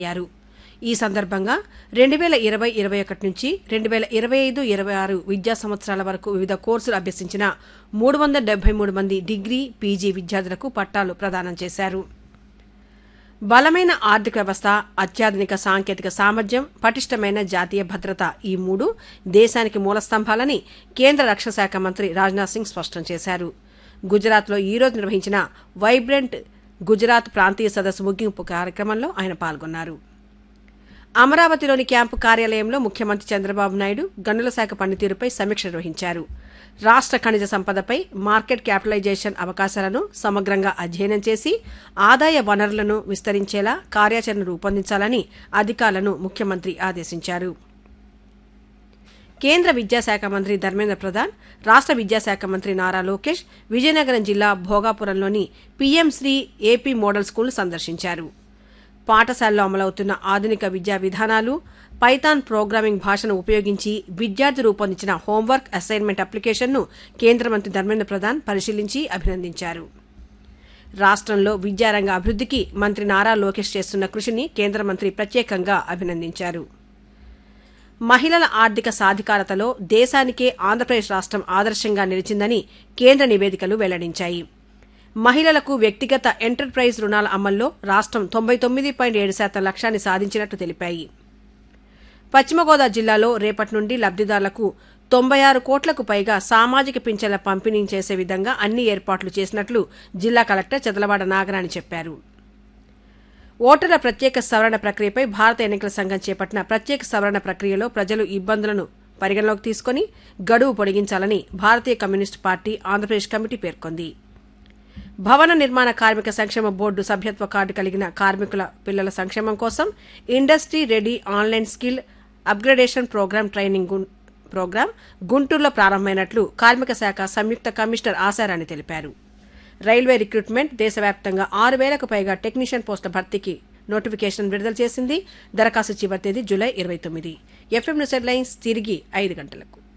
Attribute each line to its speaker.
Speaker 1: అయ్యారు ఈ సందర్భంగా రెండు వేల ఇరవై ఇరవై ఒకటి నుంచి రెండు వేల ఇరవై ఐదు ఇరవై ఆరు విద్యా సంవత్సరాల వరకు వివిధ కోర్సులు అభ్యసించిన మూడు వందల డెబ్బై మూడు మంది డిగ్రీ పీజీ విద్యార్థులకు పట్టాలు ప్రదానం చేశారు బలమైన ఆర్థిక వ్యవస్థ అత్యాధునిక సాంకేతిక సామర్థ్యం పటిష్టమైన జాతీయ భద్రత ఈ మూడు దేశానికి మూలస్తంభాలని కేంద్ర రక్షణ శాఖ మంత్రి రాజ్నాథ్ సింగ్ స్పష్టం చేశారు గుజరాత్లో ఈ రోజు నిర్వహించిన వైబ్రెంట్ గుజరాత్ ప్రాంతీయ సదస్సు ముగింపు కార్యక్రమంలో ఆయన పాల్గొన్నారు అమరావతిలోని క్యాంపు కార్యాలయంలో ముఖ్యమంత్రి చంద్రబాబు నాయుడు గనుల శాఖ పనితీరుపై సమీక్ష నిర్వహించారు రాష్ట్ర ఖనిజ సంపదపై మార్కెట్ క్యాపిటలైజేషన్ అవకాశాలను సమగ్రంగా అధ్యయనం చేసి ఆదాయ వనరులను విస్తరించేలా కార్యాచరణ రూపొందించాలని అధికారులను ముఖ్యమంత్రి ఆదేశించారు కేంద్ర విద్యాశాఖ మంత్రి ధర్మేంద్ర ప్రధాన్ రాష్ట్ర విద్యాశాఖ మంత్రి నారా లోకేష్ విజయనగరం జిల్లా భోగాపురంలోని PM Shri AP model school సందర్శించారు పాఠశాలలో అమలవుతున్న ఆధునిక విద్యా విధానాలు పైథాన్ ప్రోగ్రామింగ్ భాషను ఉపయోగించి విద్యార్థి రూపొందించిన హోంవర్క్ అసైన్మెంట్ అప్లికేషన్ను కేంద్ర మంత్రి ధర్మేంద్ర ప్రధాన్ పరిశీలించి అభినందించారు రాష్ట్రంలో విద్యారంగ అభివృద్ధికి మంత్రి నారా లోకేష్ చేస్తున్న కృషిని కేంద్ర మంత్రి ప్రత్యేకంగా అభినందించారు మహిళల ఆర్థిక సాధికారతలో దేశానికే ఆంధ్రప్రదేశ్ రాష్ట్రం ఆదర్శంగా నిలిచిందని కేంద్ర నివేదికలు వెల్లడించాయి మహిళలకు వ్యక్తిగత ఎంటర్ప్రైజ్ రుణాల అమల్లో రాష్ట్రం తొంభై తొమ్మిది పాయింట్ ఏడు శాతం లక్ష్యాన్ని సాధించినట్టు తెలిపాయి పశ్చిమ గోదావరి జిల్లాలో రేపటి నుండి లబ్దిదారులకు తొంభై ఆరు కోట్లకు పైగా సామాజిక పింఛన్ల పంపిణీ చేసే విధంగా అన్ని ఏర్పాట్లు చేసినట్లు జిల్లా కలెక్టర్ చదలవాడ నాగరాణి చెప్పారు ఓటర్ల ప్రత్యేక సవరణ ప్రక్రియపై భారత ఎన్నికల సంఘం చేపట్టిన ప్రత్యేక సవరణ ప్రక్రియలో ప్రజలు ఇబ్బందులను పరిగణలోకి తీసుకుని గడువు పొడిగించాలని Bharatiya communist party Andhra Pradesh committee పేర్కొంది భవన నిర్మాణ కార్మిక సంక్షేమ బోర్డు సభ్యత్వ కార్డు కలిగిన కార్మికుల పిల్లల సంక్షేమం కోసం industry ready online skill upgradation program training గుం- ప్రోగ్రాం గుంటూరులో ప్రారంభమైనట్లు కార్మిక శాఖ సంయుక్త కమిషనర్ ఆశారాణి తెలిపారు రైల్వే రిక్రూట్మెంట్ దేశవ్యాప్తంగా ఆరు వేలకు పైగా టెక్నీషియన్ పోస్టుల భర్తీకి నోటిఫికేషన్ విడుదల చేసింది దరఖాస్తు చివరి తేదీ జూలై ఇరవై తొమ్మిది ఎఫ్ఎం న్యూస్ హెడ్లైన్స్ తిరిగి ఐదు గంటలకు